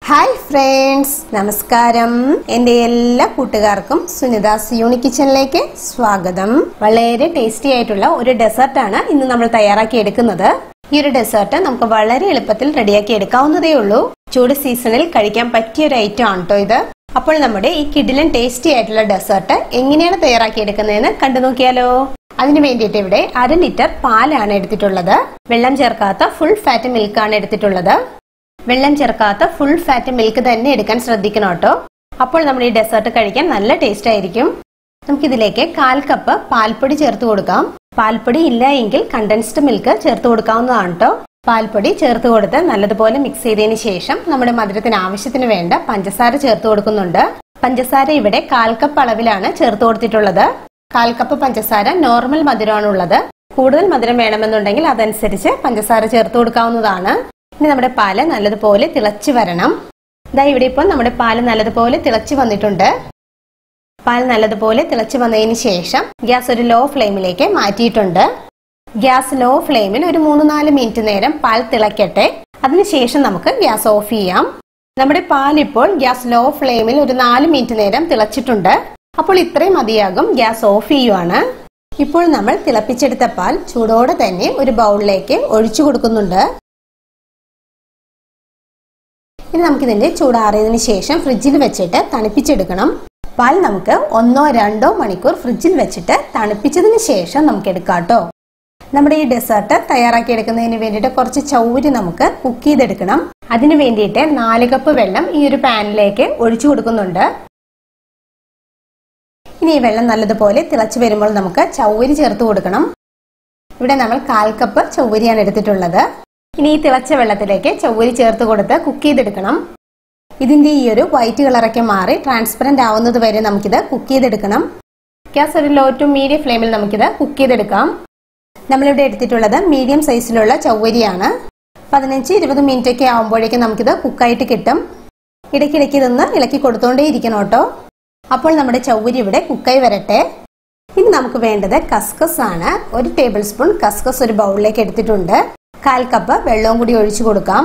hi friends നമസ്കാരം എൻ്റെ എല്ലാ കൂട്ടുകാർക്കും സുനിതാസ് യൂണി കിച്ചണിലേക്ക് സ്വാഗതം വളരെ ടേസ്റ്റി ആയിട്ടുള്ള ഒരു ഡെസേർട്ടാണ് ഇന്ന് നമ്മൾ തയ്യാറാക്കി എടുക്കുന്നത് ഈ ഒരു ഡെസേർട്ട് നമുക്ക് വളരെ എളുപ്പത്തിൽ റെഡിയാക്കി എടുക്കാവുന്നതേ ഉള്ളൂ ചൂട് സീസണിൽ കഴിക്കാൻ പറ്റിയ ഒരു ഐറ്റം ആണ് കേട്ടോ ഇത് അപ്പോൾ നമ്മുടെ ഈ കിഡിലൻ ടേസ്റ്റി ആയിട്ടുള്ള ഡെസേർട്ട് എങ്ങനെയാണ് തയ്യാറാക്കി എടുക്കുന്നതെന്ന് കണ്ടു നോക്കിയാലോ അതിന് വേണ്ടിയിട്ട് ഇവിടെ അര ലിറ്റർ പാലാണ് എടുത്തിട്ടുള്ളത് വെള്ളം ചേർക്കാത്ത ഫുൾ ഫാറ്റ് മിൽക്കാണ് എടുത്തിട്ടുള്ളത് വെള്ളം ചേർക്കാത്ത ഫുൾ ഫാറ്റ് മിൽക്ക് തന്നെ എടുക്കാൻ ശ്രദ്ധിക്കണം കേട്ടോ അപ്പോൾ നമ്മൾ ഈ ഡെസേർട്ട് കഴിക്കാൻ നല്ല ടേസ്റ്റ് ആയിരിക്കും നമുക്കിതിലേക്ക് കാൽ കപ്പ് പാൽപ്പൊടി ചേർത്ത് കൊടുക്കാം പാൽപ്പൊടി ഇല്ല എങ്കിൽ കണ്ടൻസ്ഡ് മിൽക്ക് ചേർത്ത് കൊടുക്കാവുന്നതാണ് കേട്ടോ പാൽപ്പൊടി ചേർത്ത് കൊടുത്ത് നല്ലതുപോലെ മിക്സ് ചെയ്തതിന് ശേഷം നമ്മുടെ മധുരത്തിന് ആവശ്യത്തിന് വേണ്ട പഞ്ചസാര ചേർത്ത് കൊടുക്കുന്നുണ്ട് പഞ്ചസാര ഇവിടെ കാൽ കപ്പ് അളവിലാണ് ചേർത്ത് കൊടുത്തിട്ടുള്ളത് കാൽ കപ്പ് പഞ്ചസാര നോർമൽ മധുരമാണ് ഉള്ളത് കൂടുതൽ മധുരം വേണമെന്നുണ്ടെങ്കിൽ അതനുസരിച്ച് പഞ്ചസാര ചേർത്ത് കൊടുക്കാവുന്നതാണ് ഇനി നമ്മുടെ പാല് നല്ലതുപോലെ തിളച്ചു വരണം ഇതാ ഇവിടെ ഇപ്പോൾ നമ്മുടെ പാല് നല്ലതുപോലെ തിളച്ചു വന്നിട്ടുണ്ട് പാൽ നല്ലതുപോലെ തിളച്ചു വന്നതിന് ശേഷം ഗ്യാസ് ഒരു ലോ ഫ്ലെയിമിലേക്ക് മാറ്റിയിട്ടുണ്ട് ഗ്യാസ് ലോ ഫ്ലെയിമിൽ ഒരു മൂന്ന് നാല് മിനിറ്റ് നേരം പാൽ തിളയ്ക്കട്ടെ അതിനുശേഷം നമുക്ക് ഗ്യാസ് ഓഫ് ചെയ്യാം നമ്മുടെ പാൽ ഇപ്പോൾ ഗ്യാസ് ലോ ഫ്ലെയിമിൽ ഒരു നാല് മിനിറ്റ് നേരം തിളച്ചിട്ടുണ്ട് അപ്പോൾ ഇത്രയും മതിയാകും ഗ്യാസ് ഓഫ് ചെയ്യുവാണ് ഇപ്പോൾ നമ്മൾ തിളപ്പിച്ചെടുത്ത പാൽ ചൂടോടെ തന്നെ ഒരു ബൗളിലേക്ക് ഒഴിച്ചു കൊടുക്കുന്നുണ്ട് ഇനി നമുക്കിതിന്റെ ചൂടാറിയതിന് ശേഷം ഫ്രിഡ്ജിൽ വെച്ചിട്ട് തണുപ്പിച്ചെടുക്കണം പാൽ നമുക്ക് ഒന്നോ രണ്ടോ മണിക്കൂർ ഫ്രിഡ്ജിൽ വെച്ചിട്ട് തണുപ്പിച്ചതിന് ശേഷം നമുക്ക് എടുക്കാം കേട്ടോ നമ്മുടെ ഈ ഡെസേർട്ട് തയ്യാറാക്കി എടുക്കുന്നതിന് വേണ്ടിയിട്ട് കുറച്ച് ചൗരി നമുക്ക് കുക്ക് ചെയ്തെടുക്കണം അതിന് വേണ്ടിയിട്ട് നാല് കപ്പ് വെള്ളം ഈ ഒരു പാനിലേക്ക് ഒഴിച്ചു കൊടുക്കുന്നുണ്ട് ഇനി ഈ വെള്ളം നല്ലതുപോലെ തിളച്ചു വരുമ്പോൾ നമുക്ക് ചൗരി ചേർത്ത് കൊടുക്കണം ഇവിടെ നമ്മൾ കാൽ കപ്പ് ചൗരിയാണ് എടുത്തിട്ടുള്ളത് ഇനി ഈ തിളച്ച വെള്ളത്തിലേക്ക് ചൗരി ചേർത്ത് കൊടുത്ത് കുക്ക് ചെയ്തെടുക്കണം ഇതിന്റെ ഈ ഒരു വൈറ്റ് കളറൊക്കെ മാറി ട്രാൻസ്പെറന്റ് ആവുന്നത് വരെ നമുക്കിത് കുക്ക് ചെയ്തെടുക്കണം ഗ്യാസ് ഒരു ലോ ടു മീഡിയം ഫ്ലെയിമിൽ നമുക്കിത് കുക്ക് ചെയ്തെടുക്കാം നമ്മളിവിടെ എടുത്തിട്ടുള്ളത് മീഡിയം സൈസിലുള്ള ചൗവരിയാണ് പതിനഞ്ച് ഇരുപത് മിനിറ്റ് ഒക്കെ ആകുമ്പോഴേക്കും നമുക്കിത് കുക്കായിട്ട് കിട്ടും ഇടയ്ക്കിടയ്ക്ക് ഇതൊന്ന് ഇളക്കി കൊടുത്തോണ്ടേ ഇരിക്കണം കേട്ടോ അപ്പോൾ നമ്മുടെ ചൗവരി ഇവിടെ കുക്കായി വരട്ടെ ഇനി നമുക്ക് വേണ്ടത് കസ്കസ് ആണ് ഒരു ടേബിൾ സ്പൂൺ കസ്കസ് ഒരു ബൗളിലേക്ക് എടുത്തിട്ടുണ്ട് കാൽ കപ്പ് വെള്ളവും കൂടി ഒഴിച്ചു കൊടുക്കാം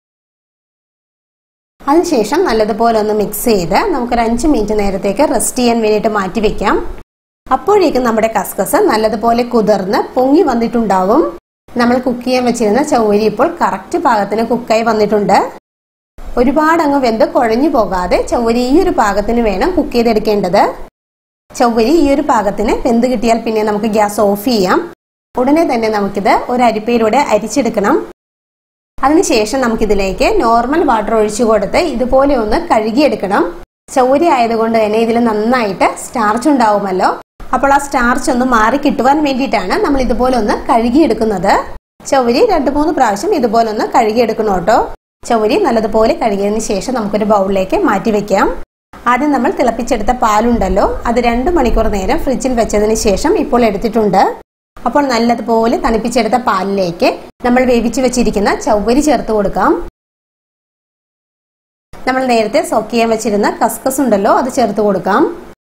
അതിനുശേഷം നല്ലതുപോലെ ഒന്ന് മിക്സ് ചെയ്ത് നമുക്കൊരു അഞ്ച് മിനിറ്റ് നേരത്തേക്ക് റെസ്റ്റ് ചെയ്യാൻ വേണ്ടിയിട്ട് മാറ്റി വെക്കാം അപ്പോഴേക്കും നമ്മുടെ കസ്കസ് നല്ലതുപോലെ കുതിർന്ന് പൊങ്ങി വന്നിട്ടുണ്ടാവും നമ്മൾ കുക്ക് ചെയ്യാൻ വെച്ചിരുന്ന ചൗരി ഇപ്പോൾ കറക്റ്റ് പാകത്തിന് കുക്കായി വന്നിട്ടുണ്ട് ഒരുപാട് അങ്ങ് വെന്ത് കുഴഞ്ഞു പോകാതെ ചൗരി ഈ ഒരു പാകത്തിന് വേണം കുക്ക് ചെയ്തെടുക്കേണ്ടത് ചൗരി ഈ ഒരു പാകത്തിന് വെന്ത് കിട്ടിയാൽ പിന്നെ നമുക്ക് ഗ്യാസ് ഓഫ് ചെയ്യാം ഉടനെ തന്നെ നമുക്കിത് ഒരു അരിപ്പയിലൂടെ അരിച്ചെടുക്കണം അതിനുശേഷം നമുക്കിതിലേക്ക് നോർമൽ വാട്ടർ ഒഴിച്ചു കൊടുത്ത് ഇതുപോലെ ഒന്ന് കഴുകിയെടുക്കണം ചൗരി ആയതുകൊണ്ട് തന്നെ ഇതിൽ നന്നായിട്ട് സ്റ്റാർച്ച് ഉണ്ടാവുമല്ലോ അപ്പോൾ ആ സ്റ്റാർച്ച് ഒന്ന് മാറി കിട്ടുവാൻ വേണ്ടിയിട്ടാണ് നമ്മൾ ഇതുപോലെ ഒന്ന് കഴുകിയെടുക്കുന്നത് ചൗരി രണ്ട് മൂന്ന് പ്രാവശ്യം ഇതുപോലെ ഒന്ന് കഴുകിയെടുക്കണം കേട്ടോ ചൗരി നല്ലതുപോലെ കഴുകിയതിന് ശേഷം നമുക്കൊരു ബൗളിലേക്ക് മാറ്റി വെക്കാം ആദ്യം നമ്മൾ തിളപ്പിച്ചെടുത്ത പാലുണ്ടല്ലോ അത് രണ്ട് മണിക്കൂർ നേരം ഫ്രിഡ്ജിൽ വെച്ചതിന് ശേഷം ഇപ്പോൾ എടുത്തിട്ടുണ്ട് അപ്പോൾ നല്ലതുപോലെ തണുപ്പിച്ചെടുത്ത പാലിലേക്ക് നമ്മൾ വേവിച്ചു വെച്ചിരിക്കുന്ന ചൗവരി ചേർത്ത് കൊടുക്കാം നമ്മൾ നേരത്തെ സോക്ക് ചെയ്യാൻ വെച്ചിരുന്ന കസ്കസ് ഉണ്ടല്ലോ അത് ചേർത്ത് കൊടുക്കാം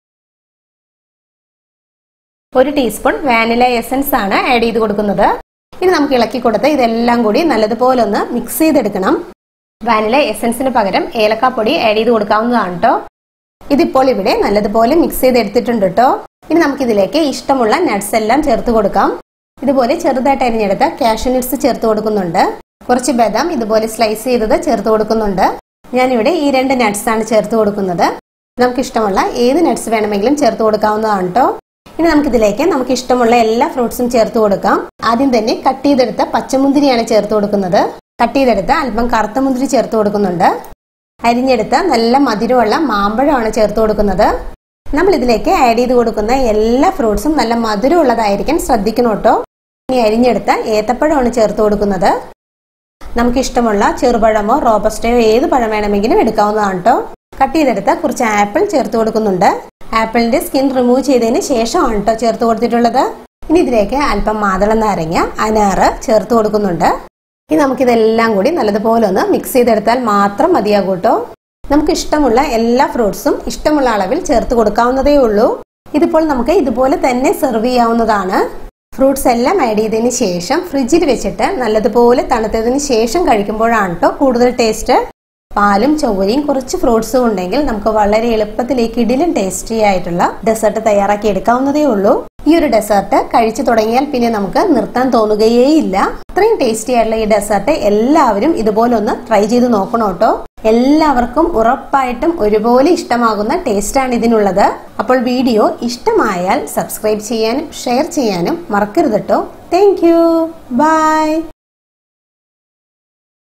ഒരു ടീസ്പൂൺ വാനില എസൻസ് ആണ് ആഡ് ചെയ്ത് കൊടുക്കുന്നത് ഇനി നമുക്ക് ഇളക്കി കൊടുത്ത് ഇതെല്ലാം കൂടി നല്ലതുപോലെ ഒന്ന് മിക്സ് ചെയ്തെടുക്കണം വാനില എസൻസിന് പകരം ഏലക്കാപ്പൊടി ആഡ് ചെയ്ത് കൊടുക്കാവുന്നതാണ് കേട്ടോ ഇതിപ്പോൾ ഇവിടെ നല്ലതുപോലെ മിക്സ് ചെയ്തെടുത്തിട്ടുണ്ട് കേട്ടോ ഇനി നമുക്കിതിലേക്ക് ഇഷ്ടമുള്ള നട്ട്സ് എല്ലാം ചേർത്ത് കൊടുക്കാം ഇതുപോലെ ചെറുതായിട്ട് അരിഞ്ഞെടുത്ത കാഷ്യൂ നട്ട്സ് ചേർത്ത് കൊടുക്കുന്നുണ്ട് കുറച്ച് ബദാം ഇതുപോലെ സ്ലൈസ് ചെയ്തത് ചേർത്ത് കൊടുക്കുന്നുണ്ട് ഞാനിവിടെ ഈ രണ്ട് നട്ട്സ് ആണ് ചേർത്ത് കൊടുക്കുന്നത് നമുക്ക് ഇഷ്ടമുള്ള ഏത് നട്ട്സ് വേണമെങ്കിലും ചേർത്ത് കൊടുക്കാവുന്നതാണ് കേട്ടോ ഇനി നമുക്കിതിലേക്ക് നമുക്ക് ഇഷ്ടമുള്ള എല്ലാ ഫ്രൂട്ട്സും ചേർത്ത് കൊടുക്കാം ആദ്യം തന്നെ കട്ട് ചെയ്തെടുത്ത പച്ചമുന്തിരിയാണ് ചേർത്ത് കൊടുക്കുന്നത് കട്ട് ചെയ്തെടുത്ത അല്പം കറുത്ത മുന്തിരി ചേർത്ത് കൊടുക്കുന്നുണ്ട് അരിഞ്ഞെടുത്ത നല്ല മധുരമുള്ള മാമ്പഴമാണ് ചേർത്ത് കൊടുക്കുന്നത് നമ്മൾ ഇതിലേക്ക് ആഡ് ചെയ്ത് കൊടുക്കുന്ന എല്ലാ ഫ്രൂട്ട്സും നല്ല മധുരമുള്ളതായിരിക്കാൻ ശ്രദ്ധിക്കണം കേട്ടോ ഇനി അരിഞ്ഞെടുത്ത ഏത്തപ്പഴമാണ് ചേർത്ത് കൊടുക്കുന്നത് നമുക്ക് ഇഷ്ടമുള്ള ചെറുപഴമോ റോബസ്റ്റയോ ഏത് പഴം വേണമെങ്കിലും എടുക്കാവുന്നതാണ് കേട്ടോ കട്ട് ചെയ്തെടുത്ത കുറച്ച് ആപ്പിൾ ചേർത്ത് കൊടുക്കുന്നുണ്ട് ആപ്പിളിന്റെ സ്കിൻ റിമൂവ് ചെയ്തതിന് ശേഷമാണ് കേട്ടോ ചേർത്ത് കൊടുത്തിട്ടുള്ളത് ഇനി ഇതിലേക്ക് അല്പം മാതളം നാരങ്ങ അനാറ് ചേർത്ത് കൊടുക്കുന്നുണ്ട് ഇനി നമുക്കിതെല്ലാം കൂടി നല്ലതുപോലെ ഒന്ന് മിക്സ് ചെയ്തെടുത്താൽ മാത്രം മതിയാകും കേട്ടോ നമുക്ക് ഇഷ്ടമുള്ള എല്ലാ ഫ്രൂട്ട്സും ഇഷ്ടമുള്ള അളവിൽ ചേർത്ത് കൊടുക്കാവുന്നതേ ഉള്ളൂ ഇതിപ്പോൾ നമുക്ക് ഇതുപോലെ തന്നെ സെർവ് ചെയ്യാവുന്നതാണ് ഫ്രൂട്ട്സ് എല്ലാം ആഡ് ചെയ്തതിന് ശേഷം ഫ്രിഡ്ജിൽ വെച്ചിട്ട് നല്ലതുപോലെ തണുത്തതിന് ശേഷം കഴിക്കുമ്പോഴാണ് കേട്ടോ കൂടുതൽ ടേസ്റ്റ് പാലും ചൊവ്വയും കുറച്ച് ഫ്രൂട്ട്സും ഉണ്ടെങ്കിൽ നമുക്ക് വളരെ എളുപ്പത്തിൽ ഈ കിടിലും ടേസ്റ്റി ആയിട്ടുള്ള ഡെസേർട്ട് തയ്യാറാക്കി എടുക്കാവുന്നതേ ഉള്ളൂ ഈ ഒരു ഡെസേർട്ട് കഴിച്ചു തുടങ്ങിയാൽ പിന്നെ നമുക്ക് നിർത്താൻ തോന്നുകയേ ഇല്ല അത്രയും ടേസ്റ്റി ആയിട്ടുള്ള ഈ ഡെസേർട്ട് എല്ലാവരും ഇതുപോലെ ഒന്ന് ട്രൈ ചെയ്ത് നോക്കണം കേട്ടോ എല്ലാവർക്കും ഉറപ്പായിട്ടും ഒരുപോലെ ഇഷ്ടമാകുന്ന ടേസ്റ്റാണ് ഇതിനുള്ളത് അപ്പോൾ വീഡിയോ ഇഷ്ടമായാൽ സബ്സ്ക്രൈബ് ചെയ്യാനും ഷെയർ ചെയ്യാനും മറക്കരുത് കേട്ടോ താങ്ക് യു ബൈ